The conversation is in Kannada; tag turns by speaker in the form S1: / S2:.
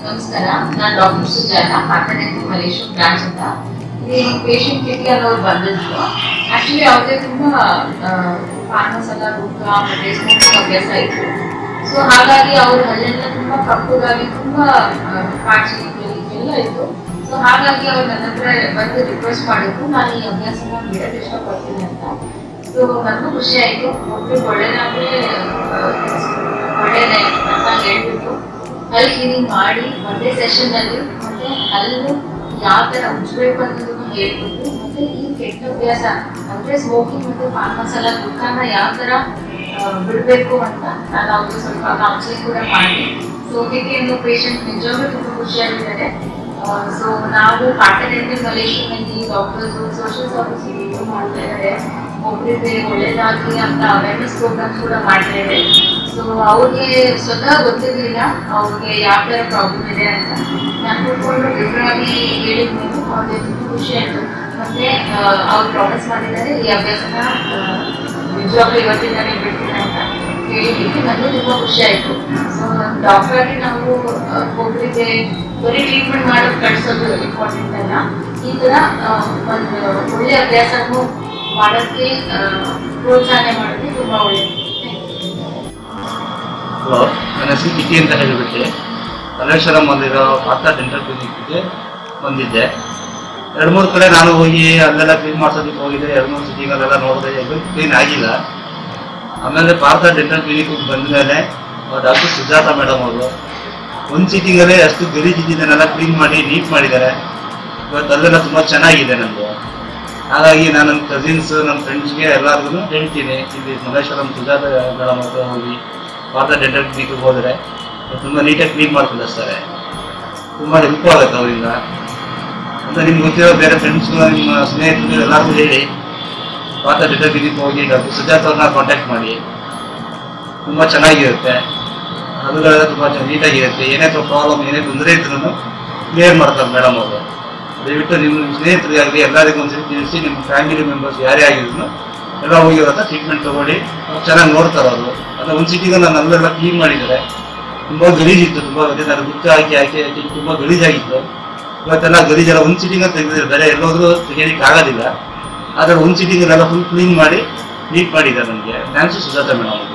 S1: ನಮಸ್ಕಾರ ನಾನು ಡಾಕ್ಟರ್ ಸುಜಾತ ಮಾತಾಡ್ತಿದ್ದೀನಿ ಮಲೇಶ್ವರ ಬ್ರಾಂಚ್ ಅಂತ ಇಲ್ಲಿ ಪೇಷಂಟ್ ಕಿಟಿ ಅನ್ನೋರು ಬಂದಿದ್ರು ಆಕ್ಚುಲಿ ಅವ್ರಿಗೆ ತುಂಬಾ ಫಾರ್ಮಸ್ ಎಲ್ಲ ಗುಟ್ಕ ಮತ್ತೆ ಸ್ಮೋಕಿಂಗ್ ಅಭ್ಯಾಸ ಇತ್ತು ಸೊ ಹಾಗಾಗಿ ಅವ್ರ ಹಲ್ಲೆಲ್ಲ ತುಂಬಾ ಕಪ್ಪುಗಾಗಿ ತುಂಬಾ ಆ, ಪಾಚಿ ಕೆಲಿ ಎಲ್ಲ ಇತ್ತು ಸೊ ಹಾಗಾಗಿ ಅವ್ರು ನನ್ನ ಹತ್ರ ಬಂದು ರಿಕ್ವೆಸ್ಟ್ ಮಾಡಿದ್ರು ನಾನು ಈ ಅಭ್ಯಾಸನ ಬಿಡಕ್ಕೆ ಇಷ್ಟಪಡ್ತೀನಿ ಅಂತ ಸೊ ನನಗೂ ಖುಷಿ ಆಯ್ತು ಒಬ್ರು ಒಳ್ಳೇದಾದ್ರೆ ಒಳ್ಳೇದೇ ಅಂತ ಹೇಳ್ಬಿಟ್ಟು ಹಲ್ ಕ್ಲೀನಿಂಗ್ ಮಾಡಿ ಒಂದೇ ಸೆಷನ್ ಅಲ್ಲಿ ಮತ್ತೆ ಹಲ್ಲು ಯಾವ ತರ ಉಜ್ಬೇಕು ಅನ್ನೋದನ್ನು ಹೇಳ್ಬಿಟ್ಟು ಮತ್ತೆ ಈ ಕೆಟ್ಟ ಅಭ್ಯಾಸ ಅಂದ್ರೆ ಸ್ಮೋಕಿಂಗ್ ಮತ್ತೆ ಪಾನ್ ಮಸಾಲ ಗುಟ್ಕಾನ ಯಾವ ತರ ಆ, ಬಿಡ್ಬೇಕು ಅಂತ ನಾನು ಅವ್ರಿಗೆ ಸ್ವಲ್ಪ ಕೌನ್ಸಿಲಿಂಗ್ ಕೂಡ ಮಾಡಿ ಸೊ ಕಿಟಿ ಅನ್ನೋ ಪೇಷಂಟ್ ನಿಜವಾಗ್ಲೂ ತುಂಬಾ ಖುಷಿಯಾಗಿದ್ದಾರೆ ಸೊ ನಾವು ಪಾಠದಲ್ಲಿ ಮಲೇಶ್ವರಲ್ಲಿ ಡಾಕ್ಟರ್ಸ್ ಸೋಷಿಯಲ್ ಸರ್ವಿಸ್ ಮಾಡ್ತಾ ಇದ್ದಾರೆ ಒಬ್ಬರಿಗೆ ಒಳ್ಳೇದಾಗ್ಲಿ ಅಂತ ಅವೇರ್ನೆಸ್ ಪ್ರೋಗ್ರಾಮ್ಸ್ ಕೂಡ ಮಾಡ್ತಾ ಇದ್ದಾರೆ ಸೊ ಅವ್ರಿಗೆ ಸ್ವತಃ ಗೊತ್ತಿರಲಿಲ್ಲ ಅವ್ರಿಗೆ ಯಾವ ಥರ ಪ್ರಾಬ್ಲಮ್ ಇದೆ ಅಂತ ನಾನು ಕೂತ್ಕೊಂಡು ವಿವರವಾಗಿ ಹೇಳಿದ್ಮೇಲೆ ಅವ್ರಿಗೆ ತುಂಬ ಖುಷಿ ಆಯಿತು ಮತ್ತೆ ಅವ್ರು ಪ್ರಾಮಿಸ್ ಮಾಡಿದ್ದಾರೆ ಈ ಅಭ್ಯಾಸನ ಆ, ನಿಜವಾಗ್ಲೂ ಇವತ್ತಿಂದಾನೇ ಬಿಡ್ತೀನಿ ಅಂತ ಹೇಳಿದ್ದಕ್ಕೆ ನನಗೂ ತುಂಬ ಖುಷಿ ಆಯಿತು ಸೊ ಡಾಕ್ಟರ್ ಆಗಿ ನಾವು ಆ, ಒಬ್ರಿಗೆ ಬರೀ ಟ್ರೀಟ್ಮೆಂಟ್ ಮಾಡೋದು ಕಳಿಸೋದು ಇಂಪಾರ್ಟೆಂಟ್ ಅಲ್ಲ ಈ ಥರ ಆ, ಒಂದು ಒಳ್ಳೆ ಅಭ್ಯಾಸವನ್ನು ಮಾಡೋಕ್ಕೆ ಆ, ಪ್ರೋತ್ಸಾಹನೆ ಮಾಡೋದು ತುಂಬ ಒಳ್ಳೆಯದು
S2: ಹಲೋ ನನ್ನ ಹೆಸರು ಕಿಟಿ ಅಂತ ಹೇಳಿಬಿಟ್ಟು ಮಲ್ಲೇಶ್ವರಂ ಅಲ್ಲಿರೋ ಪಾತ್ರ ಡೆಂಟಲ್ ಕ್ಲಿನಿಕ್ಗೆ ಬಂದಿದ್ದೆ ಎರಡು ಮೂರು ಕಡೆ ನಾನು ಹೋಗಿ ಅಲ್ಲೆಲ್ಲ ಕ್ಲೀನ್ ಮಾಡ್ಸೋದಕ್ಕೆ ಹೋಗಿದ್ದೆ ಎರಡು ಮೂರು ಸಿಟಿಗಳೆಲ್ಲ ನೋಡಿದೆ ಎಲ್ಲೂ ಕ್ಲೀನ್ ಆಗಿಲ್ಲ ಆಮೇಲೆ ಪಾರ್ಥ ಡೆಂಟಲ್ ಕ್ಲಿನಿಕ್ ಬಂದ ಮೇಲೆ ಡಾಕ್ಟರ್ ಸುಜಾತ ಮೇಡಮ್ ಅವರು ಒಂದು ಸಿಟಿಂಗಲ್ಲೇ ಅಷ್ಟು ಗಲೀಜಿದ್ದನ್ನೆಲ್ಲ ಕ್ಲೀನ್ ಮಾಡಿ ನೀಟ್ ಮಾಡಿದ್ದಾರೆ ಇವತ್ತು ಅಲ್ಲೆಲ್ಲ ತುಂಬ ಚೆನ್ನಾಗಿದೆ ನನಗೆ ಹಾಗಾಗಿ ನಾನು ನನ್ನ ಕಸಿನ್ಸ್ ನನ್ನ ಫ್ರೆಂಡ್ಸ್ಗೆ ಎಲ್ಲರಿಗೂ ಹೇಳ್ತೀನಿ ಇಲ್ಲಿ ಮಲ್ಲೇಶ್ವರಂ ಸುಜಾತ ಮೇಡಮ್ ಹತ್ರ ಹೋಗಿ ಪಾರ್ಥ ಡೆಂಟಲ್ ಕ್ಲಿನಿಕ್ಗೆ ಹೋದರೆ ತುಂಬ ನೀಟಾಗಿ ಕ್ಲೀನ್ ಮಾಡಿ ಕಳಿಸ್ತಾರೆ ತುಂಬ ಹೆಲ್ಪ್ ಆಗುತ್ತೆ ಅವರಿಂದ ಅಂತ ನಿಮ್ಗೆ ಗೊತ್ತಿರೋ ಬೇರೆ ಫ್ರೆಂಡ್ಸ್ಗಳು ನಿಮ್ಮ ಸ್ನೇಹಿತರು ಎಲ್ಲರಿಗೂ ಹೇಳಿ ಪಾರ್ಥ ಡೆಂಟಲ್ ಕ್ಲಿನಿಕ್ ಹೋಗಿ ಡಾಕ್ಟರ್ ಸುಜಾತ್ ಅವ್ರನ್ನ ಕಾಂಟ್ಯಾಕ್ಟ್ ಮಾಡಿ ತುಂಬ ಚೆನ್ನಾಗಿರುತ್ತೆ ಹಲ್ಲುಗಳೆಲ್ಲ ತುಂಬ ನೀಟಾಗಿರುತ್ತೆ ಏನೇ ಪ್ರಾಬ್ಲಮ್ ಏನೇ ತೊಂದರೆ ಇದ್ರೂ ಕ್ಲಿಯರ್ ಮಾಡ್ತಾರೆ ಮೇಡಮ್ ಅವರು ದಯವಿಟ್ಟು ನಿಮ್ಮ ಸ್ನೇಹಿತರಿಗಾಗಲಿ ಎಲ್ಲರಿಗೂ ಒಂದ್ಸರಿ ತಿಳಿಸಿ ನಿಮ್ಮ ಫ್ಯಾಮಿಲಿ ಮೆಂಬರ್ಸ್ ಯಾರೇ ಆಗಿದ್ರು ಎಲ್ಲ ಹೋಗಿ ಅವ್ರ ಹತ್ರ ಟ್ರೀಟ್ಮೆಂಟ್ ತಗೊಳ್ಳಿ ಚೆನ್ನಾಗಿ ನೋಡ್ತಾರೆ ಅವರು ಅಂದರೆ ಒಂದು ಸಿಟಿಗೆ ನಾನು ಅಲ್ಲೆಲ್ಲ ಕ್ಲೀನ್ ಮಾಡಿದ್ದಾರೆ ತುಂಬ ಗಲೀಜಿತ್ತು ತುಂಬ ಅದೇ ನಾನು ಗುಚ್ಚ ಹಾಕಿ ಹಾಕಿ ಹಾಕಿ ತುಂಬ ಗಲೀಜಾಗಿತ್ತು ಇವತ್ತೆಲ್ಲ ಗಲೀಜೆಲ್ಲ ಒಂದು ಸಿಟಿಂಗ ತೆಗೆದಿದ್ದಾರೆ ಬೇರೆ ಎಲ್ಲೋದ್ರೂ ತೆಗಿಯೋದಕ್ಕೆ ಆಗೋದಿಲ್ಲ ಆದರೆ ಒಂದು ಸಿಟಿಂಗಲ್ಲೆಲ್ಲ ಫುಲ್ ಕ್ಲೀನ್ ಮಾಡಿ ನೀಟ್ ಮಾಡಿದ್ದಾರೆ ನನಗೆ ಥ್ಯಾಂಕ್ಸ್ ಸುಜಾತ ಮೇಡಮ್